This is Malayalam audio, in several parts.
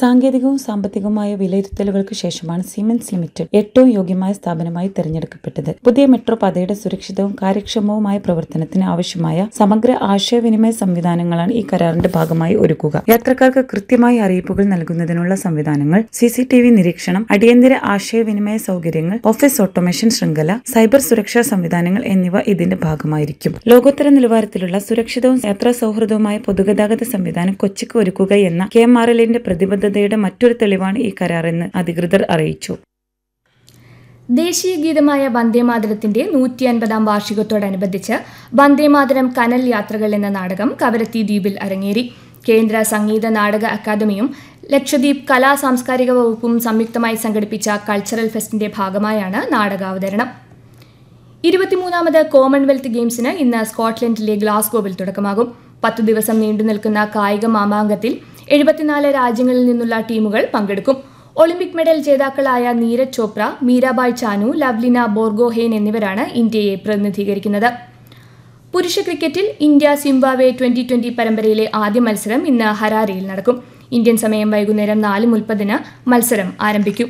സാങ്കേതികവും സാമ്പത്തികവുമായ വിലയിരുത്തലുകൾക്ക് ശേഷമാണ് സിമെൻസ് ലിമിറ്റഡ് ഏറ്റവും യോഗ്യമായ സ്ഥാപനമായി തെരഞ്ഞെടുക്കപ്പെട്ടത് പുതിയ മെട്രോ പാതയുടെ സുരക്ഷിതവും കാര്യക്ഷമവുമായ പ്രവർത്തനത്തിന് ആവശ്യമായ സമഗ്ര ആശയവിനിമയ സംവിധാനങ്ങളാണ് ഈ കരാറിന്റെ ഭാഗമായി ഒരുക്കുക യാത്രക്കാർക്ക് കൃത്യമായി അറിയിപ്പുകൾ നൽകുന്നതിനുള്ള സംവിധാനങ്ങൾ സി സി ടി വി നിരീക്ഷണം അടിയന്തര ആശയവിനിമയ സൗകര്യങ്ങൾ ഓഫീസ് ഓട്ടോമേഷൻ ശൃംഖല സൈബർ സുരക്ഷാ സംവിധാനങ്ങൾ എന്നിവ ഇതിന്റെ ഭാഗമായിരിക്കും ലോകോത്തര നിലവാരത്തിലുള്ള സുരക്ഷിതവും യാത്രാ സൗഹൃദവുമായ പൊതുഗതാഗത സംവിധാനം കൊച്ചിക്ക് ഒരുക്കുക എന്ന കെ എം ആർ എല്ലിന്റെ പ്രതിബദ്ധതയുടെ മറ്റൊരു തെളിവാണ് ഈ കരാറെന്ന് അധികൃതർ അറിയിച്ചു ദേശീയ ഗീതമായ വന്ദേമാതരത്തിന്റെ നൂറ്റി അൻപതാം വാർഷികത്തോടനുബന്ധിച്ച് വന്ദേമാതരം കനൽ യാത്രകൾ എന്ന നാടകം കവരത്തി ദ്വീപിൽ അരങ്ങേറി കേന്ദ്ര സംഗീത നാടക അക്കാദമിയും ലക്ഷദ്വീപ് കലാ സാംസ്കാരിക വകുപ്പും സംയുക്തമായി സംഘടിപ്പിച്ച കൾച്ചറൽ ഫെസ്റ്റിന്റെ ഭാഗമായാണ് നാടകാവതരണം ഇരുപത്തിമൂന്നാമത് കോമൺവെൽത്ത് ഗെയിംസിന് ഇന്ന് സ്കോട്ട്ലൻഡിലെ ഗ്ലാസ്ഗോവിൽ തുടക്കമാകും പത്തു ദിവസം നീണ്ടു നിൽക്കുന്ന കായിക മാമാങ്കത്തിൽ എഴുപത്തിനാല് രാജ്യങ്ങളിൽ നിന്നുള്ള ടീമുകൾ പങ്കെടുക്കും ഒളിമ്പിക് മെഡൽ ജേതാക്കളായ നീരജ് ചോപ്ര മീരാബായ് ചാനു ലവ്ലിന ബോർഗോഹെയ്ൻ എന്നിവരാണ് ഇന്ത്യയെ പ്രതിനിധീകരിക്കുന്നത് പുരുഷ ക്രിക്കറ്റിൽ ഇന്ത്യ സിംബാവെ ട്വന്റി ട്വന്റി പരമ്പരയിലെ ആദ്യ മത്സരം ഇന്ന് ഹരാരയിൽ നടക്കും ഇന്ത്യൻ സമയം വൈകുന്നേരം നാല് മുപ്പതിന് മത്സരം ആരംഭിക്കും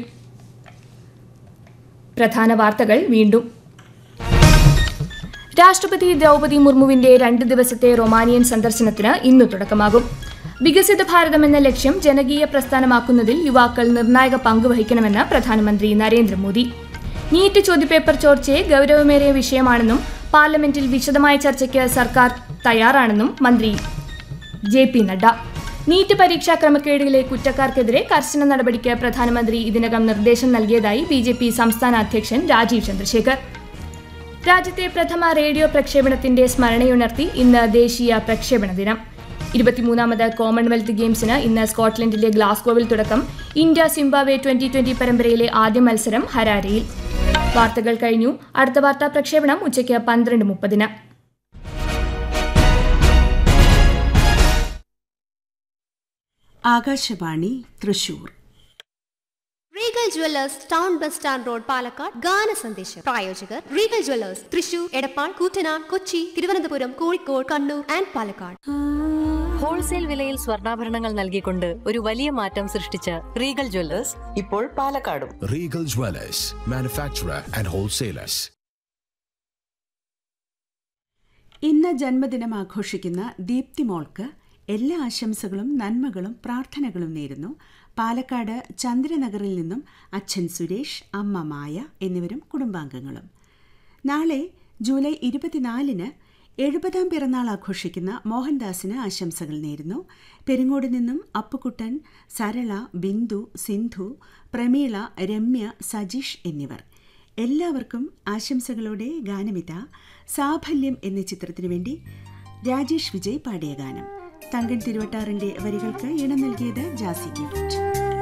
പ്രധാന വാർത്തകൾ വീണ്ടും രാഷ്ട്രപതി ദ്രൗപതി മുർമുവിന്റെ രണ്ട് ദിവസത്തെ റൊമാനിയൻ സന്ദർശനത്തിന് ഇന്ന് തുടക്കമാകും വികസിത ഭാരതം എന്ന ലക്ഷ്യം ജനകീയ പ്രസ്ഥാനമാക്കുന്നതിൽ യുവാക്കൾ നിർണായക പങ്ക് വഹിക്കണമെന്ന് പ്രധാനമന്ത്രി നരേന്ദ്രമോദി നീറ്റ് ചോദ്യപേപ്പർ ചോർച്ചയെ ഗൗരവമേറിയ വിഷയമാണെന്നും പാർലമെന്റിൽ വിശദമായ ചർച്ചയ്ക്ക് സർക്കാർ തയ്യാറാണെന്നും മന്ത്രി ജെ പി നഡ്ഡ നീറ്റ് പരീക്ഷാ ക്രമക്കേടിലെ കുറ്റക്കാർക്കെതിരെ കർശന നടപടിക്ക് പ്രധാനമന്ത്രി ഇതിനകം നിർദ്ദേശം നൽകിയതായി ബി ജെ പി സംസ്ഥാന അധ്യക്ഷൻ രാജീവ് ചന്ദ്രശേഖർ രാജ്യത്തെ പ്രഥമ റേഡിയോ പ്രക്ഷേപണത്തിന്റെ സ്മരണയുണർത്തി ഇന്ന് ദേശീയ പ്രക്ഷേപണ ദിനം ഇരുപത്തിമൂന്നാമത് കോമൺവെൽത്ത് ഗെയിംസിന് ഇന്ന് സ്കോട്ട്ലൻഡിലെ ഗ്ലാസ്ഗോവിൽ തുടക്കം ഇന്ത്യ സിംബാവെ ട്വന്റി ട്വന്റി പരമ്പരയിലെ ആദ്യ മത്സരം ഹരാരയിൽ വാർത്തകൾ കഴിഞ്ഞു അടുത്ത വാർത്താ പ്രക്ഷേപണം ഉച്ചയ്ക്ക് പന്ത്രണ്ട് മുപ്പതിന് Akashvani Thrissur Regal Jewellers town bus stand road Palakkad ഗാന സന്ദേശം പ്രായോജകർ Regal Jewellers Thrissur Edappal Koottanad Kochi Thiruvananthapuram Kozhikode Kannur and Palakkad wholesale വിലയിൽ സ്വർണ്ണാഭരണങ്ങൾ നൽകിക്കൊണ്ട് ഒരു വലിയ മാറ്റം സൃഷ്ടിച്ച റീഗൽ ജ്വല്ലേഴ്സ് ഇപ്പോൾ പാലക്കാടും Regal Dwellers, manufacturer and wholesalers. ഇന്ന് ജന്മദിനം ആഘോഷിക്കുന്ന ദീപ്തി മോൾക്ക് എല്ലാ ആശംസകളും നന്മകളും പ്രാർത്ഥനകളും നേരുന്നു പാലക്കാട് ചന്ദ്രനഗറിൽ നിന്നും അച്ഛൻ സുരേഷ് അമ്മ മായ എന്നിവരും കുടുംബാംഗങ്ങളും നാളെ ജൂലൈ ഇരുപത്തിനാലിന് എഴുപതാം പിറന്നാൾ ആഘോഷിക്കുന്ന മോഹൻദാസിന് ആശംസകൾ നേരുന്നു പെരിങ്ങോട് നിന്നും അപ്പുക്കുട്ടൻ സരള ബിന്ദു സിന്ധു പ്രമീള രമ്യ സജീഷ് എന്നിവർ എല്ലാവർക്കും ആശംസകളോടെ ഗാനമിത സാഫല്യം എന്ന ചിത്രത്തിനു വേണ്ടി രാജേഷ് വിജയ് പാടിയ ഗാനം തങ്കൻ തിരുവട്ടാറിന്റെ വരികൾക്ക് ഇണം നൽകിയത് ജാസി ഗിഫ്റ്റ്